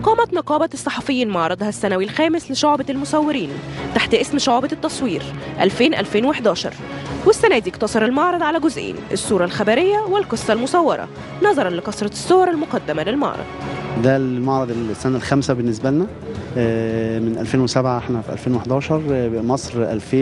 أقامت نقابة الصحفيين معرضها السنوي الخامس لشعبة المصورين تحت اسم شعبة التصوير 2000-2011 والسنة دي اقتصر المعرض على جزئين الصورة الخبرية والقصة المصورة نظرا لكثرة الصور المقدمة للمعرض ده المعرض السنة الخامسة بالنسبة لنا آه، من 2007 احنا في 2011 آه، مصر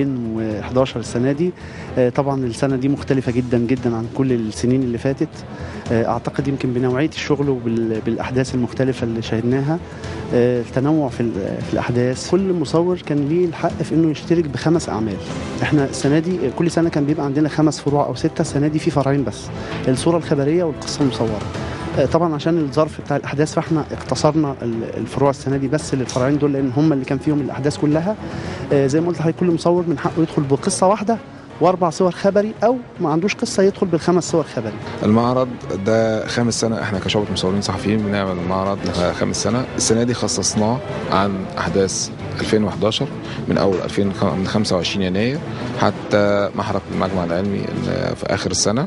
2011 السنة دي آه، طبعا السنة دي مختلفة جدا جدا عن كل السنين اللي فاتت آه، اعتقد يمكن بنوعية الشغل وبالأحداث المختلفة اللي شاهدناها آه، التنوع في, ال- في الأحداث كل مصور كان ليه الحق في انه يشترك بخمس أعمال احنا السنة دي كل سنة كان بيبقى عندنا خمس فروع أو ستة السنة دي في فرعين بس الصورة الخبرية والقصة المصورة آه، طبعا عشان الظرف بتاع الاحداث فاحنا اقتصرنا ال- الفروع السنه دي بس للفرعين دول لان هم اللي كان فيهم الاحداث كلها آه، زي ما قلت لحضرتك كل مصور من حقه يدخل بقصه واحده واربع صور خبري او ما عندوش قصه يدخل بالخمس صور خبري المعرض ده خامس سنة احنا كشعبة مصورين صحفيين بنعمل المعرض خامس سنة السنة دي خصصناه عن أحداث 2011 من أول 2000 من 25 يناير حتى محرق المجمع العلمي اللي في آخر السنة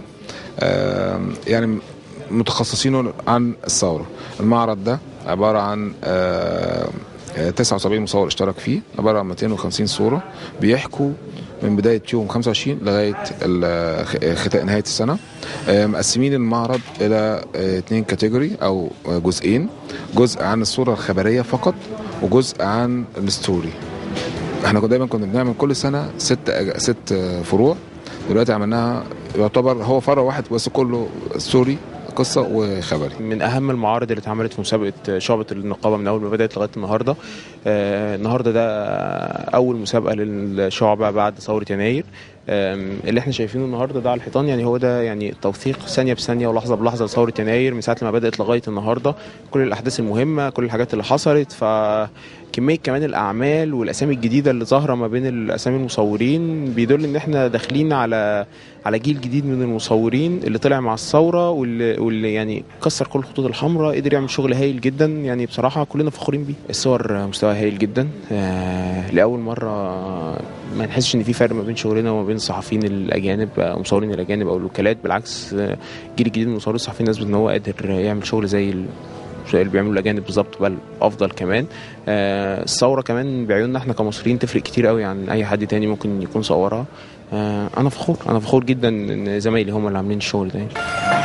آم، يعني متخصصين عن الثورة المعرض ده عبارة عن آم، 79 مصور اشترك فيه عبارة عن 250 صورة بيحكوا من بداية يوم 25 لغاية ال- خ- ختام نهاية السنة آه، مقسمين المعرض إلى آه، اتنين كاتيجوري أو آه، جزئين جزء عن الصورة الخبرية فقط وجزء عن الستوري احنا كنا دايما كنا بنعمل كل سنة ست أج- ست آه، فروع دلوقتي عملناها يعتبر هو فرع واحد بس كله ستوري قصة وخبري من اهم المعارض اللي اتعملت في مسابقه شعبه النقابه من اول ما بدات لغايه النهارده آه، النهارده ده اول مسابقه للشعبه بعد ثوره يناير آم، اللي احنا شايفينه النهارده ده على الحيطان يعني هو ده يعني توثيق ثانيه بثانيه ولحظه بلحظه لثوره يناير من ساعه ما بدات لغايه النهارده كل الاحداث المهمه كل الحاجات اللي حصلت فكميه كمان الاعمال والاسامي الجديده اللي ظاهره ما بين الاسامي المصورين بيدل ان احنا داخلين على على جيل جديد من المصورين اللي طلع مع الثوره واللي, واللي يعني كسر كل الخطوط الحمراء قدر يعمل شغل هايل جدا يعني بصراحه كلنا فخورين بيه الصور مستوى هايل جدا آه لاول مره ما نحسش ان في فرق ما بين شغلنا وما بين الصحفيين الاجانب او المصورين الاجانب او الوكالات بالعكس آه، الجيل الجديد من المصورين الصحفيين نثبت ان هو قادر يعمل شغل زي ال- زي اللي بيعملوا الاجانب بالظبط بل افضل كمان آه، الثوره كمان بعيوننا احنا كمصريين تفرق كتير قوي عن اي حد تاني ممكن يكون صورها آه، انا فخور انا فخور جدا ان زمايلي هم اللي عاملين الشغل ده يعني.